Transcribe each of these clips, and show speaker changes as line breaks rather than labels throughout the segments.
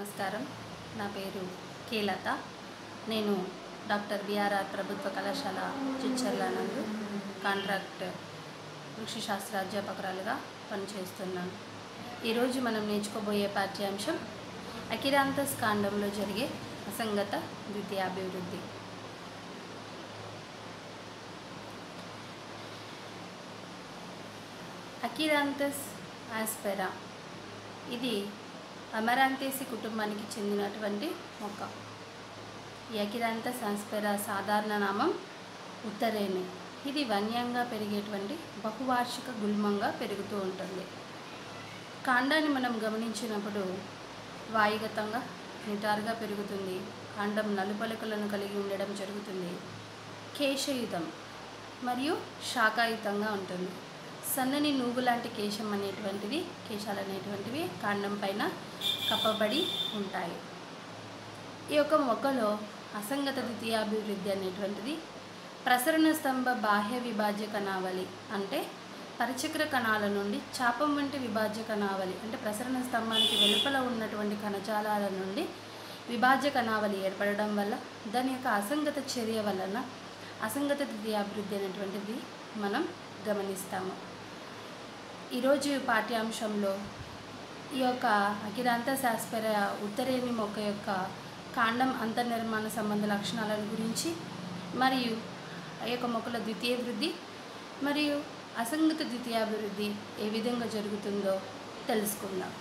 నమస్కారం నా పేరు కేలత నేను డాక్టర్ బిఆర్ఆర్ ప్రభుత్వ కళాశాల చిచ్చర్ల నందు కాంట్రాక్ట్ వృక్ష శాస్త్ర అధ్యాపకురాలుగా పనిచేస్తున్నాను ఈరోజు మనం నేర్చుకోబోయే పాఠ్యాంశం అకిరాంతస్ కాండంలో జరిగే అసంగత ద్వితీయాభివృద్ధి అకిరాంతస్ ఆస్పెరా ఇది అమరాంతేసి కుటుంబానికి చెందినటువంటి మొక్క ఈ అకిరాంతస్ ఆస్పెరా సాధారణ నామం ఉత్తరేణి ఇది వన్యంగా పెరిగేటువంటి బహువార్షిక గుల్మంగా పెరుగుతూ ఉంటుంది కాండాన్ని మనం గమనించినప్పుడు వాయుగతంగా నిటారుగా పెరుగుతుంది కాండం నలుపలుకలను కలిగి ఉండడం జరుగుతుంది కేశయుతం మరియు శాఖాయుతంగా ఉంటుంది సన్నని నూగు లాంటి కేశం అనేటువంటివి కేశాలు అనేటువంటివి కాండం పైన కప్పబడి ఉంటాయి ఈ యొక్క మొక్కలో అసంగత ద్వితీయాభివృద్ధి అనేటువంటిది ప్రసరణ స్తంభ బాహ్య విభాజ్య కణావళి అంటే పరిచక్ర కణాల నుండి చాపం వంటి విభాజ్య కణావళి అంటే ప్రసరణ స్తంభానికి వెలుపల ఉన్నటువంటి కణజాలాల నుండి విభాజ్య కణావళి ఏర్పడడం వల్ల దాని యొక్క అసంగత చర్య వలన అసంగత ద్వితీయాభివృద్ధి అనేటువంటిది మనం గమనిస్తాము ఈరోజు పాఠ్యాంశంలో ఈ యొక్క అకిరాంత శాస్పర ఉత్తరేణి మొక్క యొక్క కాండం అంతర్నిర్మాణ సంబంధ లక్షణాలను గురించి మరియు ఆ యొక్క మొక్కల ద్వితీయ వృద్ధి మరియు అసంగత ద్వితీయాభివృద్ధి ఏ విధంగా జరుగుతుందో తెలుసుకుందాం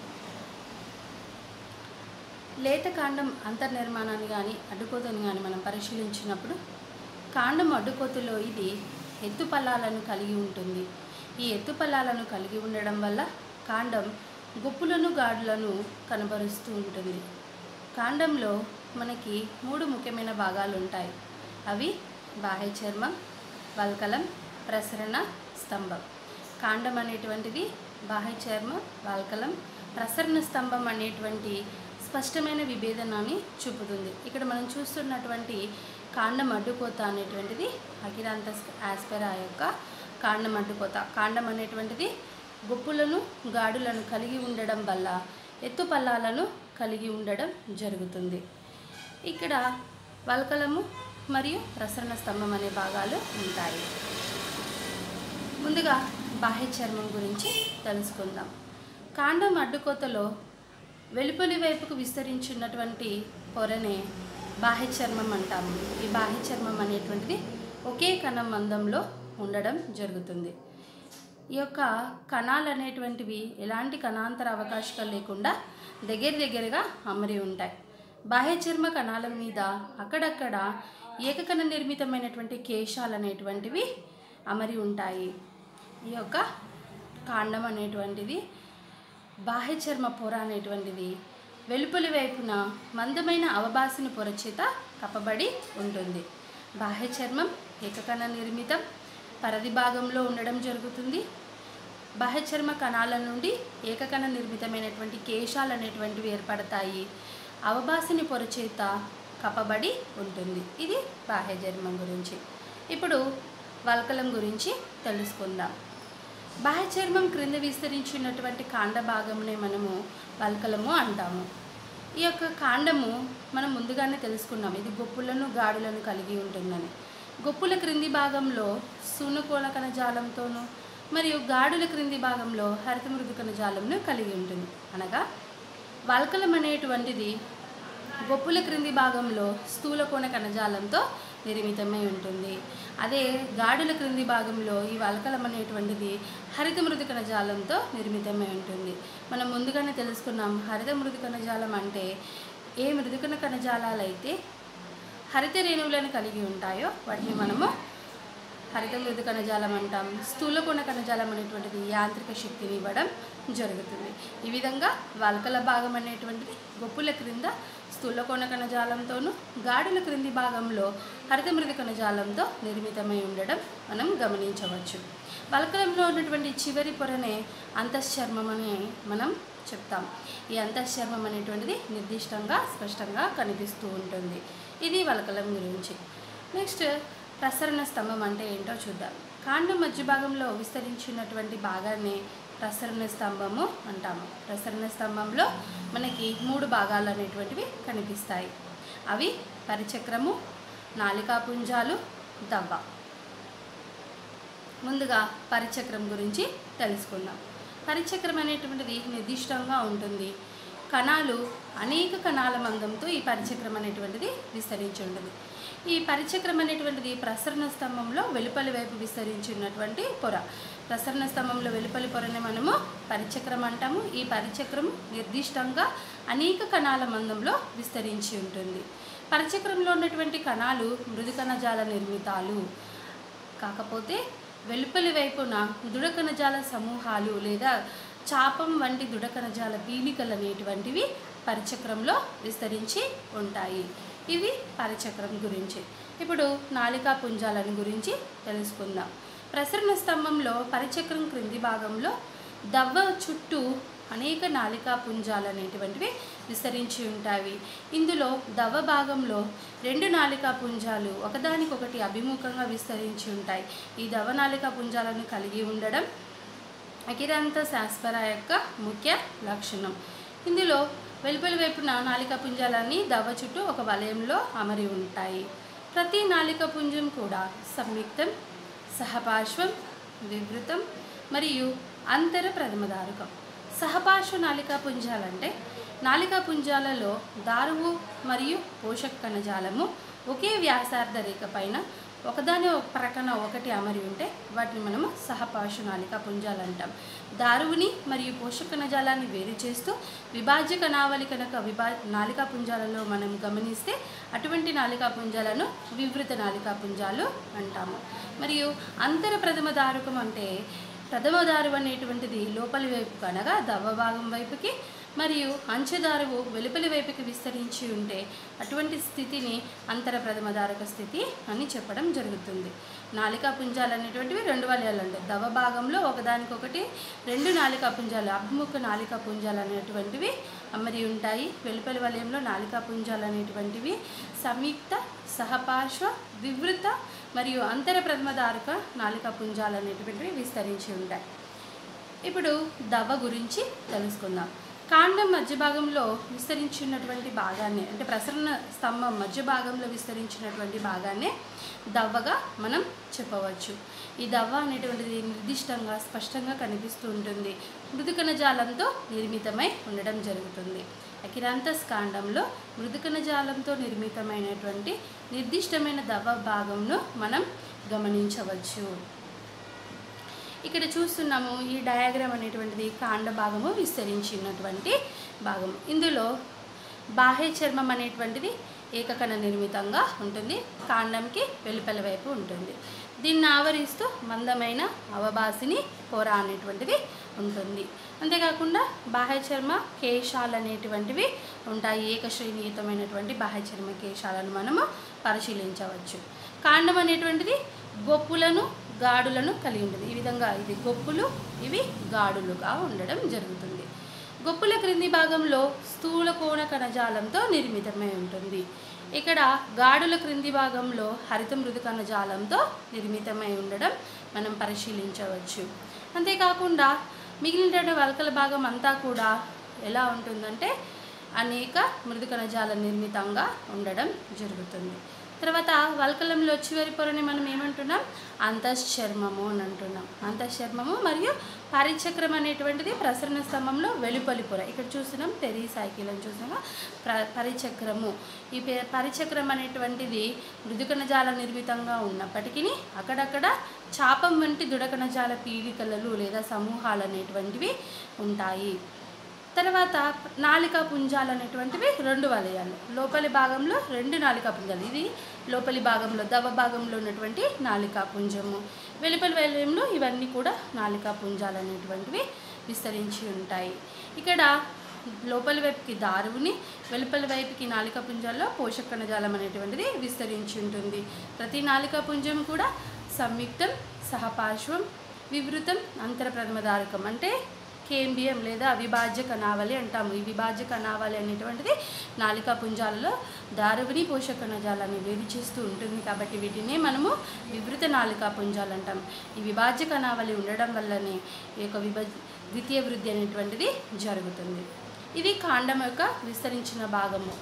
లేత కాండం అంతర్నిర్మాణాన్ని కానీ అడ్డుకోతని కానీ మనం పరిశీలించినప్పుడు కాండం అడ్డుకోతలో ఇది ఎత్తు పల్లాలను కలిగి ఉంటుంది ఈ ఎత్తు పల్లాలను కలిగి ఉండడం వల్ల కాండం గుప్పులను గాడులను కనబరుస్తూ ఉంటుంది కాండంలో మనకి మూడు ముఖ్యమైన భాగాలు ఉంటాయి అవి బాహ్య చర్మం వల్కలం ప్రసరణ స్తంభం కాండం అనేటువంటిది బాహ్య చర్మం వాల్కలం ప్రసరణ స్తంభం అనేటువంటి స్పష్టమైన విభేదనాన్ని చూపుతుంది ఇక్కడ మనం చూస్తున్నటువంటి కాండం అడ్డుకోత అనేటువంటిది అకిరాంతస్ ఆస్పెరా యొక్క కాండం అడ్డుకోత కాండం అనేటువంటిది గుప్పులను గాడులను కలిగి ఉండడం వల్ల ఎత్తు పల్లాలను కలిగి ఉండడం జరుగుతుంది ఇక్కడ వల్కలము మరియు ప్రసరణ స్తంభం అనే భాగాలు ఉంటాయి ముందుగా బాహ్య చర్మం గురించి తెలుసుకుందాం కాండం అడ్డుకోతలో వెలుపలి వైపుకు విస్తరించినటువంటి పొరనే బాహ్య చర్మం అంటాము ఈ బాహ్య చర్మం అనేటువంటిది ఒకే కణం మందంలో ఉండడం జరుగుతుంది ఈ యొక్క కణాలు అనేటువంటివి ఎలాంటి కణాంతర అవకాశాలు లేకుండా దగ్గర దగ్గరగా అమరి ఉంటాయి బాహ్య చర్మ కణాల మీద అక్కడక్కడ ఏకకణ నిర్మితమైనటువంటి కేశాలు అనేటువంటివి అమరి ఉంటాయి ఈ యొక్క కాండం అనేటువంటిది బాహ్య చర్మ పొర అనేటువంటిది వెలుపలి వైపున మందమైన అవబాసిన పొర చేత కప్పబడి ఉంటుంది బాహ్య చర్మం ఏకకణ నిర్మితం పరది భాగంలో ఉండడం జరుగుతుంది బాహ్య చర్మ కణాల నుండి ఏకకణ నిర్మితమైనటువంటి కేశాలు అనేటువంటివి ఏర్పడతాయి అవబాసిని పొర చేత కప్పబడి ఉంటుంది ఇది బాహ్య చర్మం గురించి ఇప్పుడు వల్కలం గురించి తెలుసుకుందాం బాహ్య చర్మం క్రింద విస్తరించినటువంటి కాండ భాగమునే మనము వల్కలము అంటాము ఈ యొక్క కాండము మనం ముందుగానే తెలుసుకున్నాం ఇది గొప్పులను గాడులను కలిగి ఉంటుందని గొప్పుల క్రింది భాగంలో సూనకోల కణజాలంతోనూ మరియు గాడుల క్రింది భాగంలో హరిత మృదు కణజాలంను కలిగి ఉంటుంది అనగా వల్కలం అనేటువంటిది గొప్పుల క్రింది భాగంలో స్థూల కోణ కణజాలంతో నిర్మితమై ఉంటుంది అదే గాడుల క్రింది భాగంలో ఈ వల్కలం అనేటువంటిది హరిత మృదు కణజాలంతో నిర్మితమై ఉంటుంది మనం ముందుగానే తెలుసుకున్నాం హరిత మృదు కణజాలం అంటే ఏ మృదుకణ కణజాలాలు అయితే హరిత రేణువులను కలిగి ఉంటాయో వాటిని మనము హరిత మృదు కణజాలం అంటాం స్థూలకోణ కణజాలం అనేటువంటిది యాంత్రిక శక్తిని ఇవ్వడం జరుగుతుంది ఈ విధంగా వల్కల భాగం అనేటువంటిది గొప్పుల క్రింద స్థూలకోణ కణజాలంతోనూ గాడుల క్రింది భాగంలో హరిత మృదు కణజాలంతో నిర్మితమై ఉండడం మనం గమనించవచ్చు వల్కలంలో ఉన్నటువంటి చివరి పొరనే అంతశ్చర్మం అని మనం చెప్తాం ఈ అంతశ్చర్మం అనేటువంటిది నిర్దిష్టంగా స్పష్టంగా కనిపిస్తూ ఉంటుంది ఇది వల్కలం గురించి నెక్స్ట్ ప్రసరణ స్తంభం అంటే ఏంటో చూద్దాం కాండం మధ్య భాగంలో విస్తరించినటువంటి భాగాన్ని ప్రసరణ స్తంభము అంటాము ప్రసరణ స్తంభంలో మనకి మూడు భాగాలు అనేటువంటివి కనిపిస్తాయి అవి పరిచక్రము నాలికా పుంజాలు దవ్వ ముందుగా పరిచక్రం గురించి తెలుసుకుందాం పరిచక్రం అనేటువంటిది నిర్దిష్టంగా ఉంటుంది కణాలు అనేక కణాల మందంతో ఈ పరిచక్రం అనేటువంటిది విస్తరించి ఉంటుంది ఈ పరిచక్రం అనేటువంటిది ప్రసరణ స్తంభంలో వెలుపలి వైపు విస్తరించి ఉన్నటువంటి పొర ప్రసరణ స్తంభంలో వెలుపలి పొరని మనము పరిచక్రం అంటాము ఈ పరిచక్రం నిర్దిష్టంగా అనేక కణాల మందంలో విస్తరించి ఉంటుంది పరిచక్రంలో ఉన్నటువంటి కణాలు మృదు కణజాల నిర్మితాలు కాకపోతే వెలుపలి వైపున దుడకణజాల సమూహాలు లేదా చాపం వంటి దుడకణజాల పీలికలు అనేటువంటివి పరిచక్రంలో విస్తరించి ఉంటాయి ఇవి పరిచక్రం గురించి ఇప్పుడు నాలికా పుంజాలను గురించి తెలుసుకుందాం ప్రసరణ స్తంభంలో పరిచక్రం క్రింది భాగంలో దవ్వ చుట్టూ అనేక నాలికా పుంజాలు అనేటువంటివి విస్తరించి ఉంటాయి ఇందులో దవ భాగంలో రెండు నాలికా పుంజాలు ఒకదానికొకటి అభిముఖంగా విస్తరించి ఉంటాయి ఈ దవ నాలికా పుంజాలను కలిగి ఉండడం అకిరాంత శాస్పర యొక్క ముఖ్య లక్షణం ఇందులో వెలుపలి వైపున నాలిక పుంజాలన్నీ దవ్వ చుట్టూ ఒక వలయంలో అమరి ఉంటాయి ప్రతి నాలిక పుంజం కూడా సంయుక్తం సహపార్శ్వం వివృతం మరియు అంతర ప్రథమదారుకం సహపార్శ్వ నాలికా పుంజాలంటే నాలికా పుంజాలలో దారువు మరియు పోషక కణజాలము ఒకే వ్యాసార్థ రేఖ పైన ఒకదాని ఒక ప్రక్కన ఒకటి అమరి ఉంటే వాటిని మనము సహపార్శ్వ నాలికా పుంజాలు అంటాం దారువుని మరియు పోషక కణజాలాన్ని వేరు చేస్తూ విభాజ్య కణావళి కనుక విభా నాలికా పుంజాలలో మనం గమనిస్తే అటువంటి నాలికా పుంజాలను వివృత నాలికా పుంజాలు అంటాము మరియు అంతర ప్రథమ దారుకం అంటే ప్రథమ దారువు అనేటువంటిది లోపలి వైపుకు అనగా దవ్వ భాగం వైపుకి మరియు అంచెదారువు వెలుపలి వైపుకి విస్తరించి ఉంటే అటువంటి స్థితిని అంతర ప్రథమ దారక స్థితి అని చెప్పడం జరుగుతుంది నాలికా పుంజాలు అనేటువంటివి రెండు వలయాలు ఉంటాయి దవ భాగంలో ఒకదానికొకటి రెండు నాలికా పుంజాలు అభిముఖ నాలికా పుంజాలు అనేటువంటివి అమరి ఉంటాయి వెలుపలి వలయంలో నాలికా పుంజాలు అనేటువంటివి సంయుక్త సహపార్శ్వ వివృత మరియు అంతర ప్రథమ దారక నాలికా పుంజాలు అనేటువంటివి విస్తరించి ఉంటాయి ఇప్పుడు దవ గురించి తెలుసుకుందాం కాండం మధ్య భాగంలో విస్తరించినటువంటి భాగాన్ని అంటే ప్రసరణ స్తంభం మధ్య భాగంలో విస్తరించినటువంటి భాగాన్నే దవ్వగా మనం చెప్పవచ్చు ఈ దవ్వ అనేటువంటిది నిర్దిష్టంగా స్పష్టంగా కనిపిస్తూ ఉంటుంది మృదు కణజాలంతో నిర్మితమై ఉండడం జరుగుతుంది అకిరాంతస్ కాండంలో మృదు కణజాలంతో నిర్మితమైనటువంటి నిర్దిష్టమైన దవ్వ భాగంను మనం గమనించవచ్చు ఇక్కడ చూస్తున్నాము ఈ డయాగ్రామ్ అనేటువంటిది కాండ భాగము విస్తరించినటువంటి భాగం ఇందులో బాహ్య చర్మం అనేటువంటిది ఏకకణ నిర్మితంగా ఉంటుంది కాండంకి వెలుపల వైపు ఉంటుంది దీన్ని ఆవరిస్తూ మందమైన అవబాసిని పొర అనేటువంటిది ఉంటుంది అంతేకాకుండా బాహ్య చర్మ కేశాలు అనేటువంటివి ఉంటాయి ఏకశ్రేణీయుతమైనటువంటి బాహ్య చర్మ కేశాలను మనము పరిశీలించవచ్చు కాండం అనేటువంటిది గొప్పులను గాడులను కలిగి ఉంటుంది ఈ విధంగా ఇది గొప్పులు ఇవి గాడులుగా ఉండడం జరుగుతుంది గొప్పుల క్రింది భాగంలో స్థూల కోణ కణజాలంతో నిర్మితమై ఉంటుంది ఇక్కడ గాడుల క్రింది భాగంలో హరిత మృదు కణజాలంతో నిర్మితమై ఉండడం మనం పరిశీలించవచ్చు అంతేకాకుండా మిగిలిన వలకల భాగం అంతా కూడా ఎలా ఉంటుందంటే అనేక మృదు కణజాల నిర్మితంగా ఉండడం జరుగుతుంది తర్వాత వల్కలంలో చివరి పొరని మనం ఏమంటున్నాం అంతశ్చర్మము అని అంటున్నాం అంతశ్చర్మము మరియు పరిచక్రం అనేటువంటిది ప్రసరణ స్తంభంలో వెలుపలి పొర ఇక్కడ చూస్తున్నాం పెరి సైకిల్ అని చూస్తున్నాం ప్ర పరిచక్రము ఈ పె- పరిచక్రం అనేటువంటిది మృదుకణజాల నిర్మితంగా ఉన్నప్పటికీ అక్కడక్కడ చాపం వంటి దుడకణజాల పీలికలలు లేదా సమూహాలు అనేటువంటివి ఉంటాయి తర్వాత నాలికా పుంజాలు అనేటువంటివి రెండు వలయాలు లోపలి భాగంలో రెండు నాలికా పుంజాలు ఇది లోపలి భాగంలో దవ భాగంలో ఉన్నటువంటి నాలికా పుంజము వెలుపలి వలయంలో ఇవన్నీ కూడా నాలికా పుంజాలు అనేటువంటివి విస్తరించి ఉంటాయి ఇక్కడ లోపలి వైపుకి దారువుని వెలుపలి వైపుకి నాలికా పుంజాల్లో పోషక కణజాలం అనేటువంటిది విస్తరించి ఉంటుంది ప్రతి నాలికా పుంజం కూడా సంయుక్తం సహపార్శ్వం వివృతం అంతర ప్రథమదారకం అంటే కేంబియం లేదా అవిభాజ్య కణావళి అంటాము ఈ విభాజ్య కణావళి అనేటువంటిది నాలికా పుంజాలలో దారువుని పోషక కణజాలాన్ని వేరు చేస్తూ ఉంటుంది కాబట్టి వీటినే మనము వివృత నాలికా పుంజాలు అంటాం ఈ విభాజ్య కణావళి ఉండడం వల్లనే ఈ యొక్క విభజ ద్వితీయ వృద్ధి అనేటువంటిది జరుగుతుంది ఇది కాండం యొక్క విస్తరించిన భాగము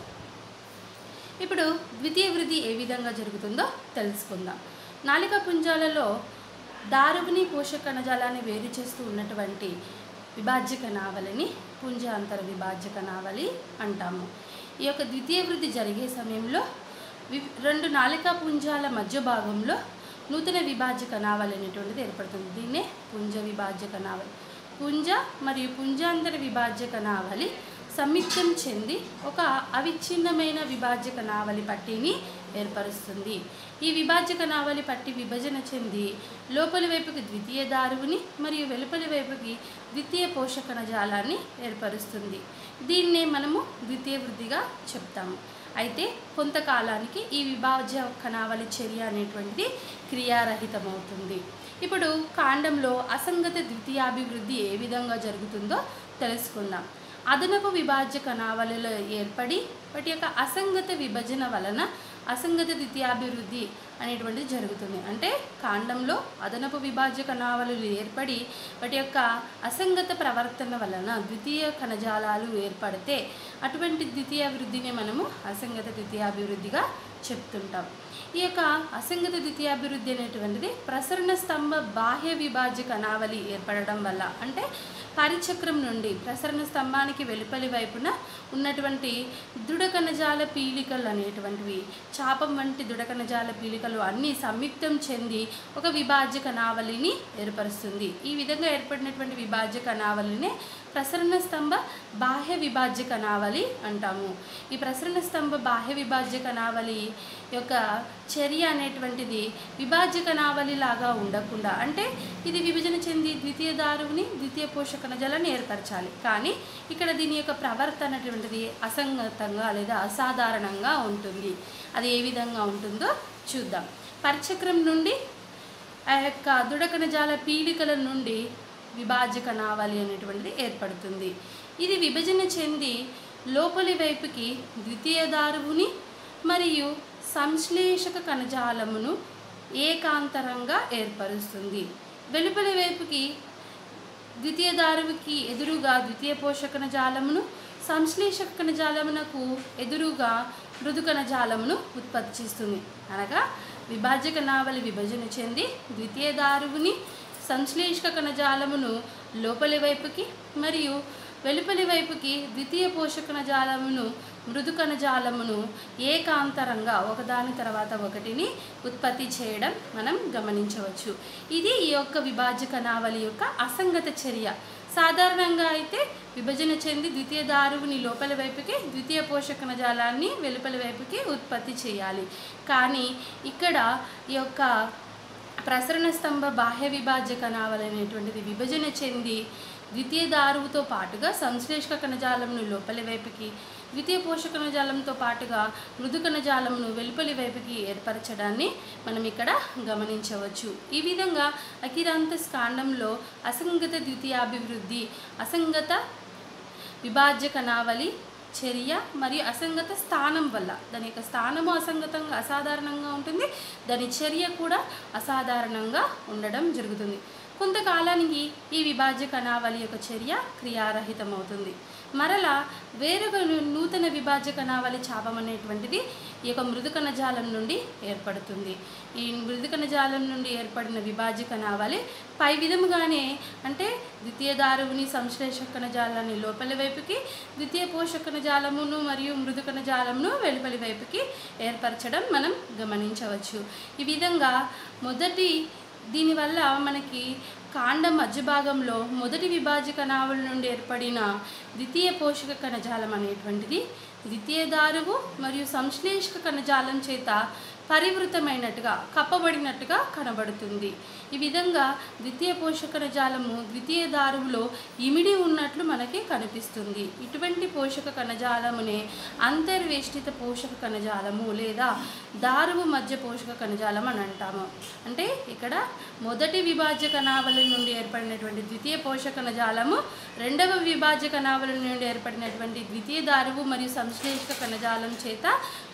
ఇప్పుడు ద్వితీయ వృద్ధి ఏ విధంగా జరుగుతుందో తెలుసుకుందాం నాలిక పుంజాలలో దారువుని పోషక కణజాలాన్ని వేరు చేస్తూ ఉన్నటువంటి విభాజ్యక నావలిని పుంజ అంతర విభాజ్యక నావలి అంటాము ఈ యొక్క ద్వితీయ వృద్ధి జరిగే సమయంలో వి రెండు నాలికా పుంజాల మధ్య భాగంలో నూతన విభాజ్యక నావలి అనేటువంటిది ఏర్పడుతుంది దీన్నే పుంజ విభాజ్యక నావలి పుంజ మరియు పుంజాంతర విభాజ్యక నావలి సంయుక్తం చెంది ఒక అవిచ్ఛిన్నమైన విభాజ్యక నావలి పట్టీని ఏర్పరుస్తుంది ఈ విభాజ్యక నావలి పట్టి విభజన చెంది లోపలి వైపుకి ద్వితీయ దారువుని మరియు వెలుపలి వైపుకి ద్వితీయ పోషకణ జాలాన్ని ఏర్పరుస్తుంది దీన్నే మనము ద్వితీయ వృద్ధిగా చెప్తాము అయితే కొంతకాలానికి ఈ విభాజ్య కణావళి చర్య అనేటువంటిది క్రియారహితమవుతుంది ఇప్పుడు కాండంలో అసంగత ద్వితీయాభివృద్ధి ఏ విధంగా జరుగుతుందో తెలుసుకుందాం అదనపు విభాజ్య కణావళిలో ఏర్పడి వాటి యొక్క అసంగత విభజన వలన అసంగత ద్వితీయాభివృద్ధి అనేటువంటిది జరుగుతుంది అంటే కాండంలో అదనపు విభాజ్య కణావళులు ఏర్పడి వాటి యొక్క అసంగత ప్రవర్తన వలన ద్వితీయ కణజాలాలు ఏర్పడితే అటువంటి ద్వితీయ వృద్ధిని మనము అసంగత ద్వితీయాభివృద్ధిగా చెప్తుంటాం ఈ యొక్క అసంగత ద్వితీయాభివృద్ధి అనేటువంటిది ప్రసరణ స్తంభ బాహ్య విభాజ్య కణావళి ఏర్పడడం వల్ల అంటే పరిచక్రం నుండి ప్రసరణ స్తంభానికి వెలుపలి వైపున ఉన్నటువంటి దృఢ కణజాల పీలికలు అనేటువంటివి చాపం వంటి దృఢ కణజాల పీలికలు అన్నీ సంయుక్తం చెంది ఒక విభాజ్య కణావళిని ఏర్పరుస్తుంది ఈ విధంగా ఏర్పడినటువంటి విభాజ్య కణావళినే ప్రసరణ స్తంభ బాహ్య విభాజ్య కణావళి అంటాము ఈ ప్రసరణ స్తంభ బాహ్య విభాజ్య కణావళి యొక్క చర్య అనేటువంటిది విభాజ్య కణావళి లాగా ఉండకుండా అంటే ఇది విభజన చెంది ద్వితీయ దారువుని ద్వితీయ పోషక కణజాలను ఏర్పరచాలి కానీ ఇక్కడ దీని యొక్క ప్రవర్తన అనేటువంటిది అసంగతంగా లేదా అసాధారణంగా ఉంటుంది అది ఏ విధంగా ఉంటుందో చూద్దాం పరిచక్రం నుండి ఆ యొక్క దుడకణజాల పీలికల నుండి విభాజక నావలి అనేటువంటిది ఏర్పడుతుంది ఇది విభజన చెంది లోపలి వైపుకి ద్వితీయ దారువుని మరియు సంశ్లేషక కణజాలమును ఏకాంతరంగా ఏర్పరుస్తుంది వెలుపలి వైపుకి ద్వితీయ దారువుకి ఎదురుగా ద్వితీయ పోషక కణజాలమును సంశ్లేషక కణజాలమునకు ఎదురుగా మృదు కణజాలమును ఉత్పత్తి చేస్తుంది అనగా విభాజక నావలి విభజన చెంది ద్వితీయ దారువుని సంశ్లేషక కణజాలమును లోపలి వైపుకి మరియు వెలుపలి వైపుకి ద్వితీయ పోషక కణజాలమును మృదు కణజాలమును ఏకాంతరంగా ఒకదాని తర్వాత ఒకటిని ఉత్పత్తి చేయడం మనం గమనించవచ్చు ఇది ఈ యొక్క విభాజక నావలి యొక్క అసంగత చర్య సాధారణంగా అయితే విభజన చెంది ద్వితీయ దారువుని లోపలి వైపుకి ద్వితీయ పోషక కణజాలాన్ని వెలుపలి వైపుకి ఉత్పత్తి చేయాలి కానీ ఇక్కడ ఈ యొక్క ప్రసరణ స్తంభ బాహ్య విభాజ్య కణావళి అనేటువంటిది విభజన చెంది ద్వితీయ దారువుతో పాటుగా సంశ్లేషక కణజాలంను లోపలి వైపుకి ద్వితీయ పోషక కణజాలంతో పాటుగా మృదు కణజాలంను వెలుపలి వైపుకి ఏర్పరచడాన్ని మనం ఇక్కడ గమనించవచ్చు ఈ విధంగా అకిరాంతస్ కాండంలో అసంగత ద్వితీయాభివృద్ధి అసంగత విభాజ్య కణావళి చర్య మరియు అసంగత స్థానం వల్ల దాని యొక్క స్థానము అసంగతంగా అసాధారణంగా ఉంటుంది దాని చర్య కూడా అసాధారణంగా ఉండడం జరుగుతుంది కొంతకాలానికి ఈ విభాజ్య కణావళి యొక్క చర్య క్రియారహితమవుతుంది మరలా వేరొక ను- నూతన విభాజ్య కణావళి చాపం అనేటువంటిది ఈ యొక్క మృదు కణజాలం నుండి ఏర్పడుతుంది ఈ మృదు కణజాలం నుండి ఏర్పడిన విభాజ్య కణావళి పై విధముగానే అంటే ద్వితీయ దారువుని సంశ్లేషక కణజాలాన్ని లోపలి వైపుకి ద్వితీయ పోషక కణజాలమును మరియు మృదు కణజాలమును వెలుపలి వైపుకి ఏర్పరచడం మనం గమనించవచ్చు ఈ విధంగా మొదటి దీనివల్ల మనకి కాండం మధ్య భాగంలో మొదటి విభాజ్య కణావళి నుండి ఏర్పడిన ద్వితీయ పోషక కణజాలం అనేటువంటిది ద్వితీయ దారువు మరియు సంశ్లేషక కణజాలం చేత పరివృతమైనట్టుగా కప్పబడినట్టుగా కనబడుతుంది ఈ విధంగా ద్వితీయ పోషక కణజాలము ద్వితీయ దారువులో ఇమిడి ఉన్నట్లు మనకి కనిపిస్తుంది ఇటువంటి పోషక కణజాలమునే అంతర్వేష్టిత పోషక కణజాలము లేదా దారువు మధ్య పోషక కణజాలం అని అంటాము అంటే ఇక్కడ మొదటి విభాజ్య కణావళి నుండి ఏర్పడినటువంటి ద్వితీయ పోషక కణజాలము రెండవ విభాజ్య కణావళి నుండి ఏర్పడినటువంటి ద్వితీయ దారువు మరియు సంశ్లేషక కణజాలం చేత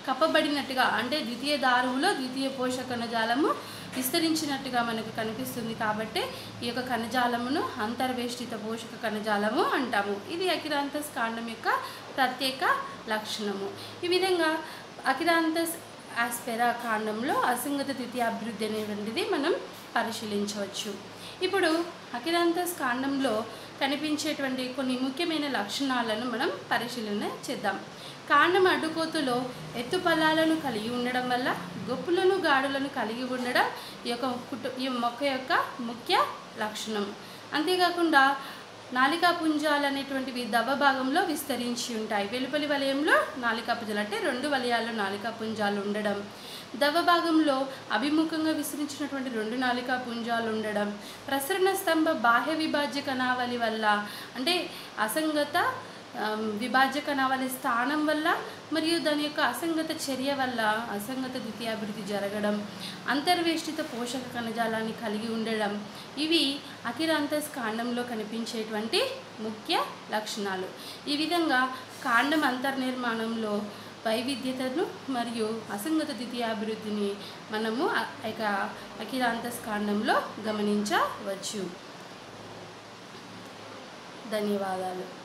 కప్పబడినట్టుగా అంటే ద్వితీయ దారువులో ద్వితీయ పోషక కణజాలము విస్తరించినట్టుగా మనకు కనిపిస్తుంది కాబట్టి ఈ యొక్క కణజాలమును అంతర్వేష్టిత పోషక కణజాలము అంటాము ఇది అకిరాంతస్ కాండం యొక్క ప్రత్యేక లక్షణము ఈ విధంగా అకిరాంతస్ ఆస్పెరా కాండంలో అసంగత ద్వితీయ అభివృద్ధి అనేటువంటిది మనం పరిశీలించవచ్చు ఇప్పుడు అకిరాంతస్ కాండంలో కనిపించేటువంటి కొన్ని ముఖ్యమైన లక్షణాలను మనం పరిశీలన చేద్దాం కాండం అడ్డుకోతులో ఎత్తు ఫలాలను కలిగి ఉండడం వల్ల గొప్పులను గాడులను కలిగి ఉండడం ఈ యొక్క కుటు ఈ మొక్క యొక్క ముఖ్య లక్షణం అంతేకాకుండా నాలికా పుంజాలు అనేటువంటివి దవ భాగంలో విస్తరించి ఉంటాయి వెలుపలి వలయంలో నాలికా పుంజాలు అంటే రెండు వలయాల్లో నాలికా పుంజాలు ఉండడం దవ భాగంలో అభిముఖంగా విస్తరించినటువంటి రెండు నాలికా పుంజాలు ఉండడం ప్రసరణ స్తంభ బాహ్య విభాజ్య కణావళి వల్ల అంటే అసంగత ఆమ్, విభాజ్య కణావళి స్థానం వల్ల మరియు దాని యొక్క అసంగత చర్య వల్ల అసంగత ద్వితీయాభివృద్ధి జరగడం అంతర్వేష్టిత పోషక కణజాలాన్ని కలిగి ఉండడం ఇవి అకిరాంతస్ కాండంలో కనిపించేటువంటి ముఖ్య లక్షణాలు ఈ విధంగా కాండం అంతర్నిర్మాణంలో వైవిధ్యతను మరియు అసంగత ద్వితీయాభివృద్ధిని మనము ఆ యొక్క అకిరాంతస్ కాండంలో గమనించవచ్చు ధన్యవాదాలు